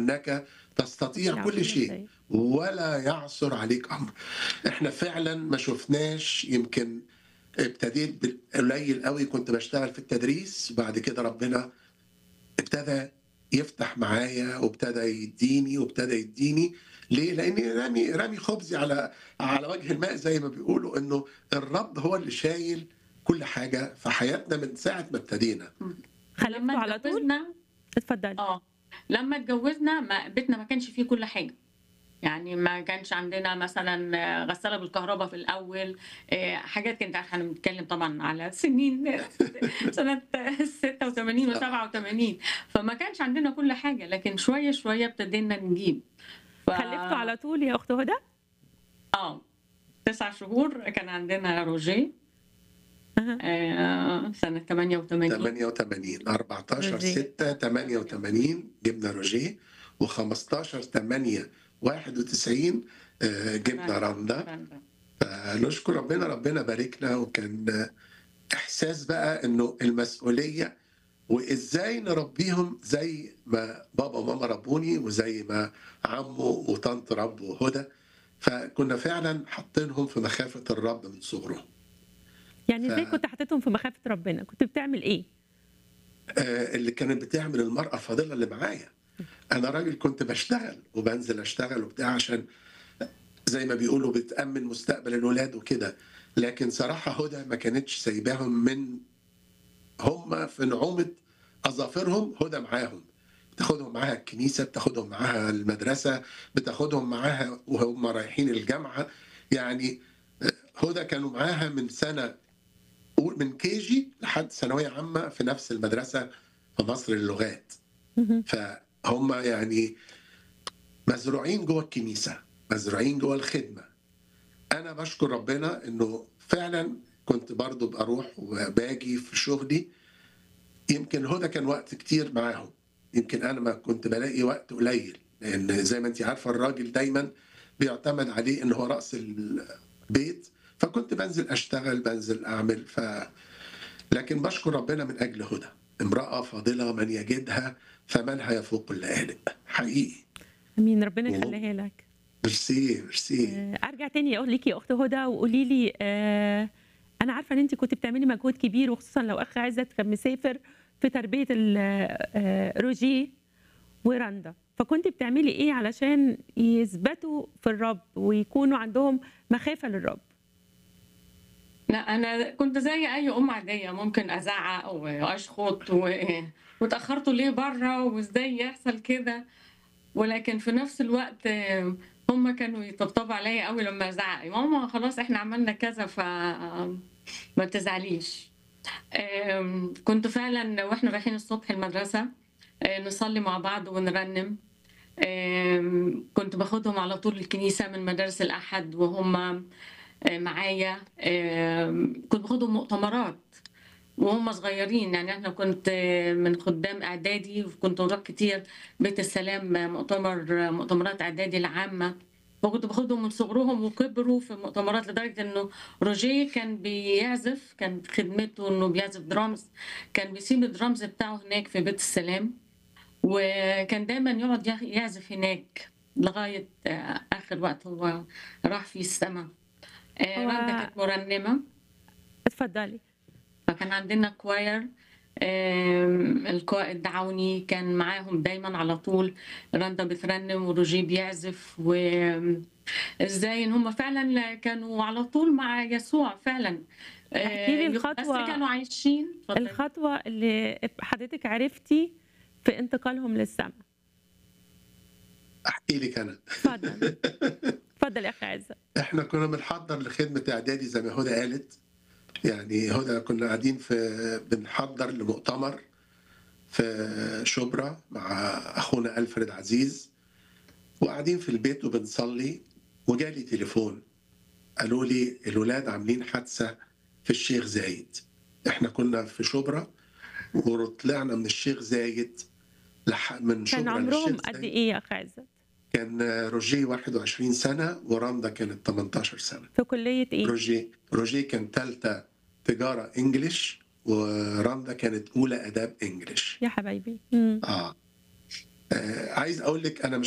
لانك تستطيع كل شيء ولا يعثر عليك امر احنا فعلا ما شفناش يمكن ابتديت بالقليل قوي كنت بشتغل في التدريس وبعد كده ربنا ابتدى يفتح معايا وابتدى يديني وابتدى يديني ليه؟ لاني رامي رامي خبزي على على وجه الماء زي ما بيقولوا انه الرب هو اللي شايل كل حاجه في حياتنا من ساعه ما ابتدينا خلفته لما على طول اتجوزنا اتفضلي اه لما اتجوزنا ما بيتنا ما كانش فيه كل حاجه يعني ما كانش عندنا مثلا آه، غساله بالكهرباء في الاول آه، حاجات كانت احنا بنتكلم طبعا على سنين سنه 86 و87 فما كانش عندنا كل حاجه لكن شويه شويه ابتدينا نجيب ف... خلفته على طول يا اخت هدى اه تسع شهور كان عندنا روجيه أها. آه سنه 88 88 14 روجيه. 6 88 جبنا روجيه و15 8 91 آه، جبنا رندا فنشكر ربنا ربنا باركنا وكان احساس بقى انه المسؤوليه وازاي نربيهم زي ما بابا وماما ربوني وزي ما عمه وطنط ربوا هدى فكنا فعلا حاطينهم في مخافه الرب من صغرهم يعني ازاي ف- كنت حاططهم في مخافه ربنا كنت بتعمل ايه آه، اللي كانت بتعمل المرأة الفاضلة اللي معايا أنا راجل كنت بشتغل وبنزل أشتغل وبتاع عشان زي ما بيقولوا بتأمن مستقبل الولاد وكده لكن صراحة هدى ما كانتش سايباهم من هم في نعومة أظافرهم هدى معاهم بتاخدهم معاها الكنيسة بتاخدهم معاها المدرسة بتاخدهم معاها وهم رايحين الجامعة يعني آه، هدى كانوا معاها من سنة قول من كي جي لحد ثانويه عامه في نفس المدرسه في مصر للغات مهم. فهم يعني مزروعين جوه الكنيسه مزروعين جوه الخدمه انا بشكر ربنا انه فعلا كنت برضو بروح وباجي في شغلي يمكن هدى كان وقت كتير معاهم يمكن انا ما كنت بلاقي وقت قليل لان زي ما انت عارفه الراجل دايما بيعتمد عليه ان هو راس البيت فكنت بنزل اشتغل بنزل اعمل ف لكن بشكر ربنا من اجل هدى امراه فاضله من يجدها فمنها يفوق اللآلئ حقيقي امين ربنا وهو- يخليها لك ميرسي ميرسي آه، ارجع تاني اقول لك يا اخت هدى وقولي لي آه، انا عارفه ان انت كنت بتعملي مجهود كبير وخصوصا لو اخ عزت كان مسافر في تربيه ال- آه، روجيه ورندا فكنت بتعملي ايه علشان يثبتوا في الرب ويكونوا عندهم مخافه للرب لا انا كنت زي اي ام عاديه ممكن ازعق واشخط و... وتاخرتوا ليه بره وازاي يحصل كده ولكن في نفس الوقت آه، هم كانوا يطبطبوا عليا قوي لما ازعق يا ماما خلاص احنا عملنا كذا ف ما تزعليش آم، كنت فعلا واحنا رايحين الصبح المدرسه آه، نصلي مع بعض ونرنم آم، كنت باخدهم على طول الكنيسه من مدارس الاحد وهم آه، معايا آم، كنت باخدهم مؤتمرات وهم صغيرين يعني احنا كنت آه، من خدام اعدادي وكنت بروح كتير بيت السلام آه، مؤتمر آه، مؤتمرات اعدادي العامه وكنت باخدهم من صغرهم وكبروا في مؤتمرات لدرجه انه روجيه كان بيعزف كان خدمته انه بيعزف درامز كان بيسيب الدرامز بتاعه هناك في بيت السلام وكان دايما يقعد يع- يعزف هناك لغايه آه، اخر وقت هو راح فيه السماء آه، هو- رندا كانت مرنمه اتفضلي فكان عندنا كواير آم، القائد دعوني كان معاهم دايما على طول رندا بترنم وروجيه بيعزف وازاي ان هم فعلا كانوا على طول مع يسوع فعلا آه، احكي لي بس الخطوة- كانوا عايشين اتفضلي. الخطوه اللي حضرتك عرفتي في انتقالهم للسماء احكي لك انا اتفضل اتفضل يا اخ عزت احنا كنا بنحضر لخدمه اعدادي زي ما هدى قالت يعني هدى كنا قاعدين في بنحضر لمؤتمر في شبرا مع اخونا الفريد عزيز وقاعدين في البيت وبنصلي وجالي تليفون قالوا لي الولاد عاملين حادثه في الشيخ زايد احنا كنا في شبرا وطلعنا من الشيخ زايد لح... من شبرا كان عمرهم للشيخ قد زايد. ايه يا اخ عزت كان روجيه 21 سنه ورندا كانت 18 سنه في كليه ايه روجيه روجيه كان ثالثه تجاره انجليش ورندا كانت اولى اداب انجليش يا حبايبي مم. اه آه، عايز اقول لك انا مش